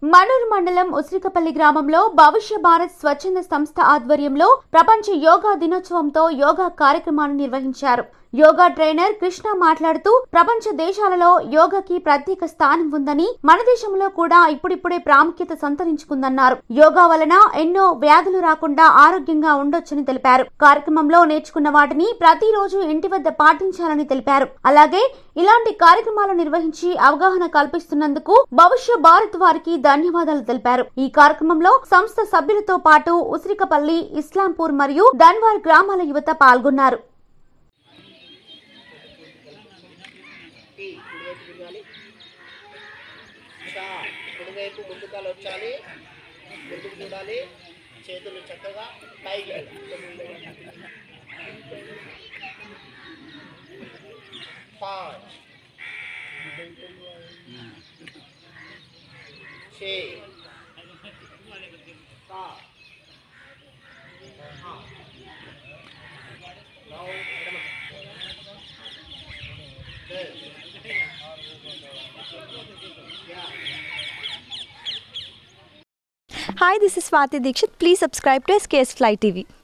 మనూరు మండలం ఉసిరికపల్లి గ్రామంలో భవిష్య భారత్ స్వచ్ఛంద సంస్థ ఆధ్వర్యంలో ప్రపంచ యోగా దినోత్సవంతో యోగా కార్యక్రమాన్ని నిర్వహించారు యోగా ట్రైనర్ కృష్ణ మాట్లాడుతూ ప్రపంచ దేశాలలో యోగాకి ప్రత్యేక స్థానం ఉందని మన దేశంలో కూడా ఇప్పుడిప్పుడే ప్రాముఖ్యత సంతరించుకుందన్నారు యోగా వలన ఎన్నో వ్యాధులు రాకుండా ఆరోగ్యంగా ఉండొచ్చని తెలిపారు కార్యక్రమంలో నేర్చుకున్న వాటిని ప్రతిరోజు ఇంటి వద్ద పాటించాలని తెలిపారు అలాగే ఇలాంటి కార్యక్రమాలు నిర్వహించి అవగాహన కల్పిస్తున్నందుకు భవిష్య భారత్ వారికి ధన్యవాదాలు తెలిపారు ఈ కార్యక్రమంలో సంస్థ సభ్యులతో పాటు ఉసిరికపల్లి ఇస్లాంపూర్ మరియు ధన్వార్ గ్రామాల యువత పాల్గొన్నారు టీ కుడివైపు తిరగాలి ఇంకా కుడివైపు ముందుకాలు వచ్చాలి ముందుకు చూడాలి చేతులు చక్కగా పైకి పాంచ్ छः सात हाँ नौ दस Hi, this is Swati Dikshit. Please subscribe to SKS Fly TV.